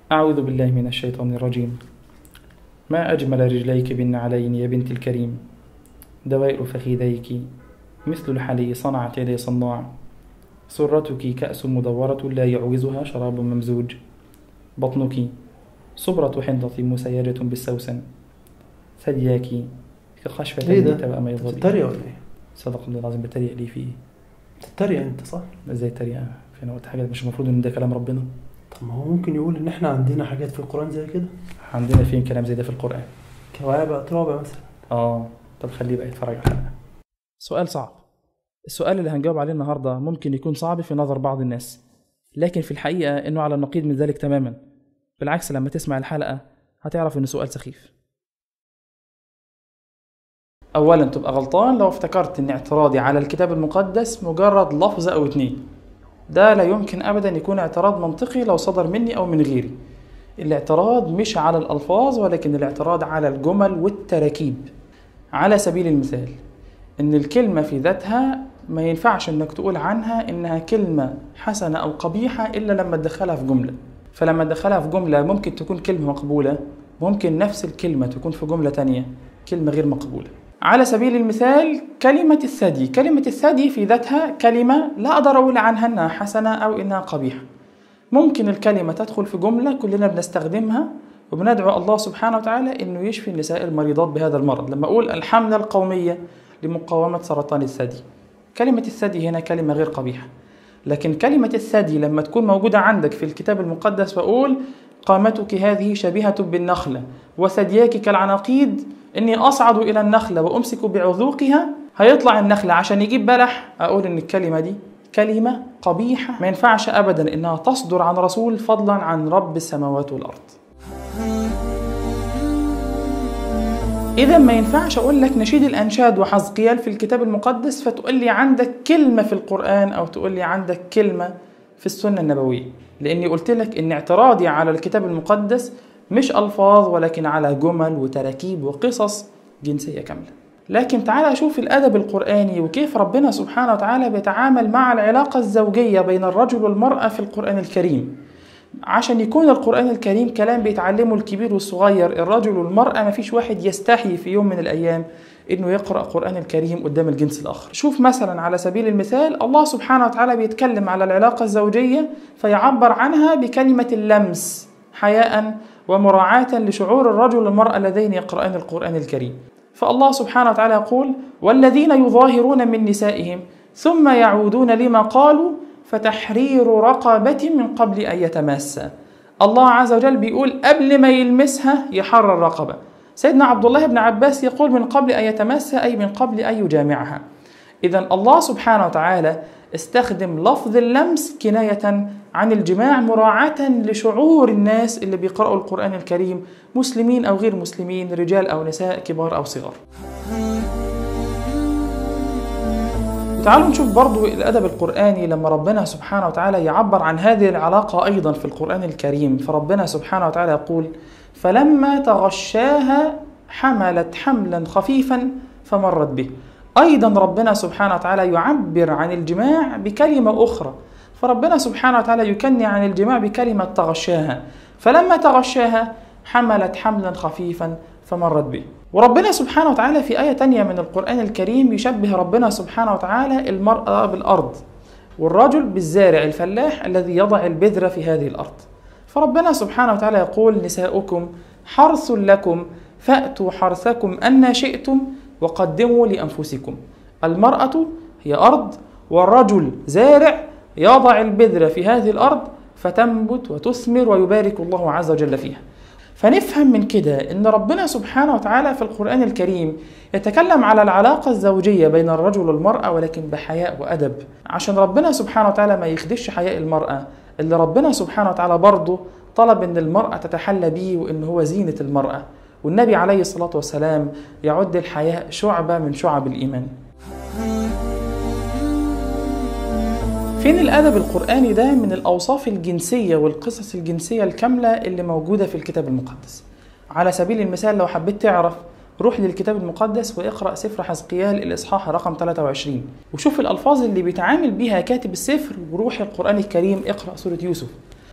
أعوذ بالله من الشيطان الرجيم ما أجمل رجليك بالنعلين يا بنت الكريم دوائر فخذيك مثل الحلي صنعت يدي صناع سرتك كأس مدورة لا يعوزها شراب ممزوج بطنك صبرة حنطة مسيجة بالسوسن ثدياك كخشفة ايه ده؟ توأم يضرب بتتريق ولا ايه؟ صدق الله العظيم بتريق لي فيه بتتريق انت صح؟ ازاي تريقة فين قلت حاجة مش المفروض ان ده كلام ربنا طب ما هو ممكن يقول ان احنا عندنا حاجات في القرآن زي كده عندنا فين كلام زي ده في القرآن كواعب اترابة مثلا اه طب خليه بقى يتفرج على الحلقة سؤال صعب السؤال اللي هنجاوب عليه النهاردة ممكن يكون صعب في نظر بعض الناس لكن في الحقيقة انه على النقيض من ذلك تماما بالعكس لما تسمع الحلقة هتعرف انه سؤال سخيف اولا تبقى غلطان لو افتكرت ان اعتراضي على الكتاب المقدس مجرد لفظ او اتنين ده لا يمكن ابدا يكون اعتراض منطقي لو صدر مني او من غيري الاعتراض مش على الالفاظ ولكن الاعتراض على الجمل والتراكيب على سبيل المثال ان الكلمه في ذاتها ما ينفعش انك تقول عنها انها كلمه حسنه او قبيحه الا لما تدخلها في جمله فلما تدخلها في جمله ممكن تكون كلمه مقبوله ممكن نفس الكلمه تكون في جمله تانية كلمه غير مقبوله على سبيل المثال كلمة الثدي كلمة الثدي في ذاتها كلمة لا أقدر أقول عنها أنها حسنة أو أنها قبيحة ممكن الكلمة تدخل في جملة كلنا بنستخدمها وبندعو الله سبحانه وتعالى أنه يشفي النساء المريضات بهذا المرض لما أقول الحملة القومية لمقاومة سرطان الثدي كلمة الثدي هنا كلمة غير قبيحة لكن كلمة الثدي لما تكون موجودة عندك في الكتاب المقدس فأقول قامتك هذه شبيهة بالنخلة وثدياك كالعناقيد إني أصعد إلى النخلة وأمسك بعذوقها هيطلع النخلة عشان يجيب بلح أقول إن الكلمة دي كلمة قبيحة ما ينفعش أبدا إنها تصدر عن رسول فضلا عن رب السماوات والأرض إذا ما ينفعش أقول لك نشيد الأنشاد وحزقيال في الكتاب المقدس فتقول لي عندك كلمة في القرآن أو تقول لي عندك كلمة في السنة النبوية لأني قلت لك إن اعتراضي على الكتاب المقدس مش ألفاظ ولكن على جمل وتراكيب وقصص جنسية كاملة لكن تعالى أشوف الأدب القرآني وكيف ربنا سبحانه وتعالى بيتعامل مع العلاقة الزوجية بين الرجل والمرأة في القرآن الكريم عشان يكون القرآن الكريم كلام بيتعلمه الكبير والصغير الرجل والمرأة ما فيش واحد يستحي في يوم من الأيام إنه يقرأ القرآن الكريم قدام الجنس الآخر شوف مثلا على سبيل المثال الله سبحانه وتعالى بيتكلم على العلاقة الزوجية فيعبر عنها بكلمة اللمس حياء ومراعاة لشعور الرجل والمرأة اللذين يقرأان القرآن الكريم فالله سبحانه وتعالى يقول والذين يظاهرون من نسائهم ثم يعودون لما قالوا فتحرير رقبة من قبل أن يتماسا الله عز وجل بيقول قبل ما يلمسها يحرر رقبة سيدنا عبد الله بن عباس يقول من قبل أن يتماسا أي من قبل أن يجامعها إذا الله سبحانه وتعالى استخدم لفظ اللمس كناية عن الجماع مراعاة لشعور الناس اللي بيقرأوا القرآن الكريم مسلمين أو غير مسلمين رجال أو نساء كبار أو صغار تعالوا نشوف برضو الأدب القرآني لما ربنا سبحانه وتعالى يعبر عن هذه العلاقة أيضا في القرآن الكريم فربنا سبحانه وتعالى يقول فلما تغشاها حملت حملا خفيفا فمرت به أيضا ربنا سبحانه وتعالى يعبر عن الجماع بكلمة أخرى فربنا سبحانه وتعالى يكني عن الجماع بكلمة تغشاها فلما تغشاها حملت حملا خفيفا فمرت به وربنا سبحانه وتعالى في آية تانية من القرآن الكريم يشبه ربنا سبحانه وتعالى المرأة بالأرض والرجل بالزارع الفلاح الذي يضع البذرة في هذه الأرض فربنا سبحانه وتعالى يقول نساؤكم حرث لكم فأتوا حرثكم أن شئتم وقدموا لأنفسكم المرأة هي أرض والرجل زارع يضع البذرة في هذه الأرض فتنبت وتثمر ويبارك الله عز وجل فيها فنفهم من كده ان ربنا سبحانه وتعالى في القرآن الكريم يتكلم على العلاقة الزوجية بين الرجل والمرأة ولكن بحياء وأدب عشان ربنا سبحانه وتعالى ما يخدش حياء المرأة اللي ربنا سبحانه وتعالى برضه طلب ان المرأة تتحلى به وان هو زينة المرأة والنبي عليه الصلاة والسلام يعد الحياء شعبة من شعب الإيمان فين الأدب القرآني ده من الأوصاف الجنسية والقصص الجنسية الكاملة اللي موجودة في الكتاب المقدس على سبيل المثال لو حبيت تعرف روح للكتاب المقدس واقرأ سفر حزقيال الإصحاح رقم 23 وشوف الألفاظ اللي بيتعامل بيها كاتب السفر وروح القرآن الكريم اقرأ سورة يوسف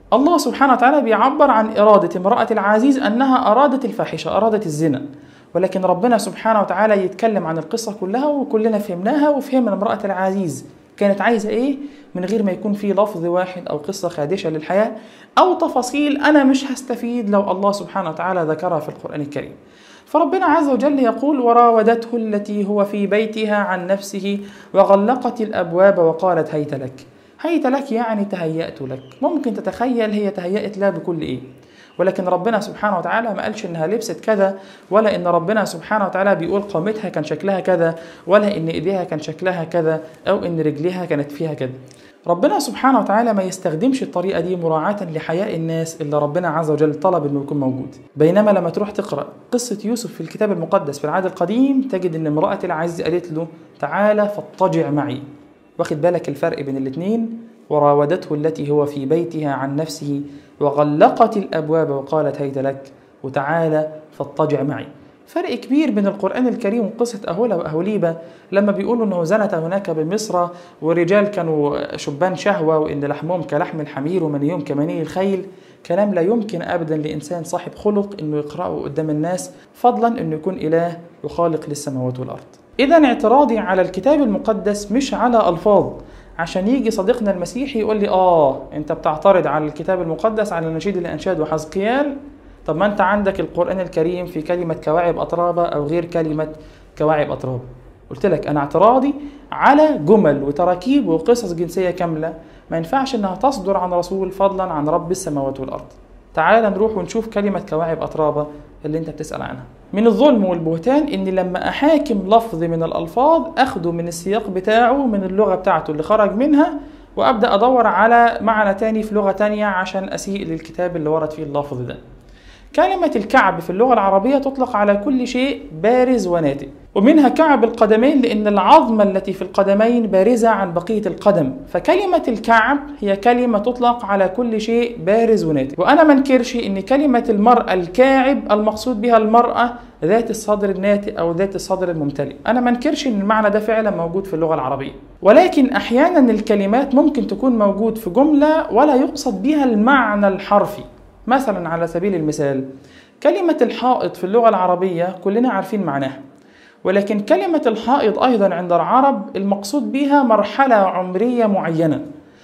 الله سبحانه وتعالى بيعبر عن إرادة امرأة العزيز أنها أرادت الفاحشة أرادت الزنا ولكن ربنا سبحانه وتعالى يتكلم عن القصة كلها وكلنا فهمناها وفهمنا امرأة العزيز كانت عايزة إيه من غير ما يكون في لفظ واحد أو قصة خادشة للحياة أو تفاصيل أنا مش هستفيد لو الله سبحانه وتعالى ذكرها في القرآن الكريم فربنا عز وجل يقول وراودته التي هو في بيتها عن نفسه وغلقت الأبواب وقالت هيت لك هيت لك يعني تهيأت لك ممكن تتخيل هي تهيأت لها بكل إيه ولكن ربنا سبحانه وتعالى ما قالش انها لبست كذا ولا ان ربنا سبحانه وتعالى بيقول قامتها كان شكلها كذا ولا ان ايديها كان شكلها كذا او ان رجليها كانت فيها كذا ربنا سبحانه وتعالى ما يستخدمش الطريقه دي مراعاه لحياء الناس اللي ربنا عز وجل طلب انه يكون موجود بينما لما تروح تقرا قصه يوسف في الكتاب المقدس في العهد القديم تجد ان امراه العزيز قالت له تعالى فاضطجع معي واخد بالك الفرق بين الاثنين وراودته التي هو في بيتها عن نفسه وغلقت الابواب وقالت هيت لك وتعالى فاضطجع معي فرق كبير بين القرآن الكريم وقصة أهولا وأهوليبة لما بيقولوا أنه زنت هناك بمصر والرجال كانوا شبان شهوة وإن لحمهم كلحم الحمير ومنيهم كمني الخيل كلام لا يمكن أبدا لإنسان صاحب خلق أنه يقرأه قدام الناس فضلا أنه يكون إله وخالق للسماوات والأرض إذا اعتراضي على الكتاب المقدس مش على ألفاظ عشان يجي صديقنا المسيحي يقول لي آه أنت بتعترض على الكتاب المقدس على نشيد الأنشاد وحزقيال طب ما انت عندك القرآن الكريم في كلمة كواعب أطرابة أو غير كلمة كواعب أطرابة قلت لك أنا اعتراضي على جمل وتراكيب وقصص جنسية كاملة ما ينفعش إنها تصدر عن رسول فضلا عن رب السماوات والأرض تعال نروح ونشوف كلمة كواعب أطرابة اللي انت بتسأل عنها من الظلم والبهتان إني لما أحاكم لفظ من الألفاظ أخده من السياق بتاعه من اللغة بتاعته اللي خرج منها وأبدأ أدور على معنى تاني في لغة تانية عشان أسيء للكتاب اللي ورد فيه اللفظ ده كلمة الكعب في اللغة العربية تطلق على كل شيء بارز وناتئ ومنها كعب القدمين لأن العظمة التي في القدمين بارزة عن بقية القدم فكلمة الكعب هي كلمة تطلق على كل شيء بارز وناتئ وأنا ما انكرش أن كلمة المرأة الكاعب المقصود بها المرأة ذات الصدر الناتئ أو ذات الصدر الممتلئ أنا ما انكرش أن المعنى ده فعلا موجود في اللغة العربية ولكن أحيانا الكلمات ممكن تكون موجود في جملة ولا يقصد بها المعنى الحرفي مثلا على سبيل المثال كلمة الحائط في اللغة العربية كلنا عارفين معناها ولكن كلمة الحائط أيضا عند العرب المقصود بها مرحلة عمرية معينة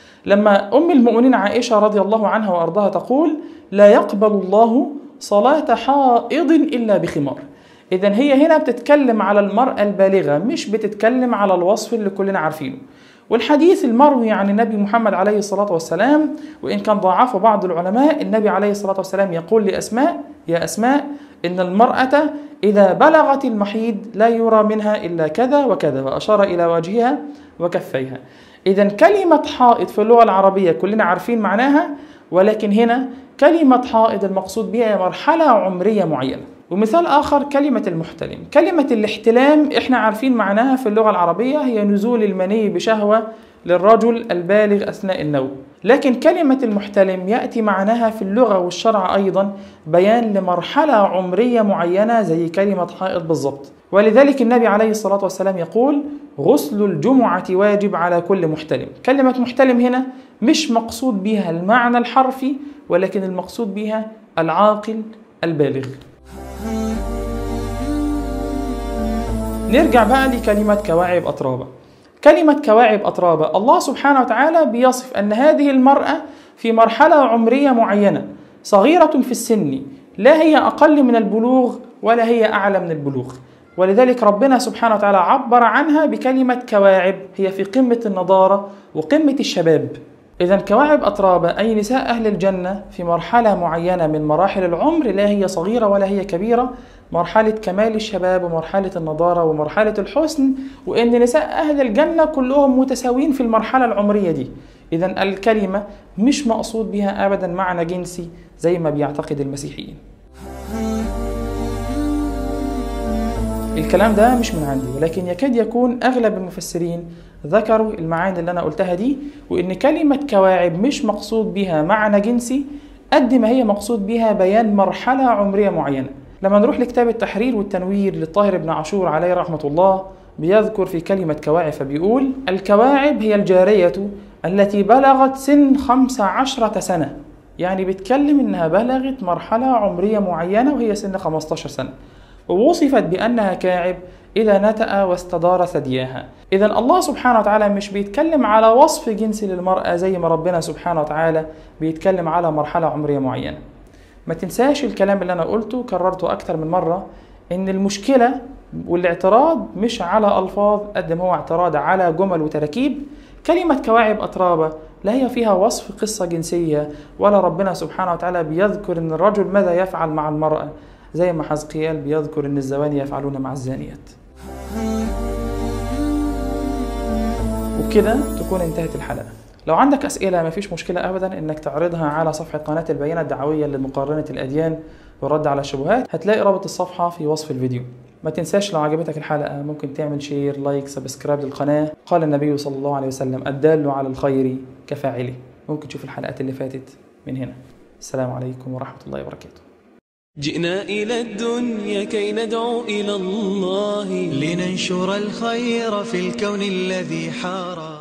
لما أم المؤمنين عائشة رضي الله عنها وأرضاها تقول لا يقبل الله صلاة حائض إلا بخمار إذا هي هنا بتتكلم على المرأة البالغة مش بتتكلم على الوصف اللي كلنا عارفينه والحديث المروي عن النبي محمد عليه الصلاة والسلام وإن كان ضعفه بعض العلماء النبي عليه الصلاة والسلام يقول لأسماء يا أسماء إن المرأة إذا بلغت المحيض لا يرى منها إلا كذا وكذا وأشار إلى وجهها وكفيها إذا كلمة حائط في اللغة العربية كلنا عارفين معناها ولكن هنا كلمة حائط المقصود بها مرحلة عمرية معينة ومثال آخر كلمة المحتلم كلمة الاحتلام إحنا عارفين معناها في اللغة العربية هي نزول المني بشهوة للرجل البالغ أثناء النوم لكن كلمة المحتلم يأتي معناها في اللغة والشرع أيضا بيان لمرحلة عمرية معينة زي كلمة حائط بالضبط ولذلك النبي عليه الصلاة والسلام يقول غسل الجمعة واجب على كل محتلم كلمة محتلم هنا مش مقصود بها المعنى الحرفي ولكن المقصود بها العاقل البالغ نرجع بقى لكلمة كواعب أطرابة كلمة كواعب أطرابة الله سبحانه وتعالى بيصف أن هذه المرأة في مرحلة عمرية معينة صغيرة في السن لا هي أقل من البلوغ ولا هي أعلى من البلوغ ولذلك ربنا سبحانه وتعالى عبر عنها بكلمة كواعب هي في قمة النضارة وقمة الشباب إذا كواعب أطرابة أي نساء أهل الجنة في مرحلة معينة من مراحل العمر لا هي صغيرة ولا هي كبيرة مرحلة كمال الشباب ومرحلة النضارة ومرحلة الحسن وإن نساء أهل الجنة كلهم متساويين في المرحلة العمرية دي إذا الكلمة مش مقصود بها أبدا معنى جنسي زي ما بيعتقد المسيحيين الكلام ده مش من عندي ولكن يكاد يكون أغلب المفسرين ذكروا المعاني اللي أنا قلتها دي وإن كلمة كواعب مش مقصود بها معنى جنسي قد ما هي مقصود بها بيان مرحلة عمرية معينة لما نروح لكتاب التحرير والتنوير للطاهر بن عاشور عليه رحمة الله بيذكر في كلمة كواعب فبيقول الكواعب هي الجارية التي بلغت سن خمس عشرة سنة يعني بيتكلم إنها بلغت مرحلة عمرية معينة وهي سن 15 سنة ووصفت بأنها كاعب إذا نتأ واستدار ثدياها إذا الله سبحانه وتعالى مش بيتكلم على وصف جنسي للمرأة زي ما ربنا سبحانه وتعالى بيتكلم على مرحلة عمرية معينة ما تنساش الكلام اللي أنا قلته كررته أكتر من مرة إن المشكلة والاعتراض مش على ألفاظ قد ما هو اعتراض على جمل وتراكيب كلمة كواعب أترابة لا هي فيها وصف قصة جنسية ولا ربنا سبحانه وتعالى بيذكر إن الرجل ماذا يفعل مع المرأة زي ما حزقيال بيذكر إن الزواني يفعلون مع الزانيات وبكده تكون انتهت الحلقة لو عندك أسئلة ما فيش مشكلة أبدا إنك تعرضها على صفحة قناة البيانة الدعوية لمقارنة الأديان والرد على الشبهات هتلاقي رابط الصفحة في وصف الفيديو ما تنساش لو عجبتك الحلقة ممكن تعمل شير لايك سبسكرايب للقناة قال النبي صلى الله عليه وسلم الدال على الخير كفاعله ممكن تشوف الحلقات اللي فاتت من هنا السلام عليكم ورحمة الله وبركاته جئنا إلى الدنيا كي ندعو إلى الله لننشر الخير في الكون الذي حارى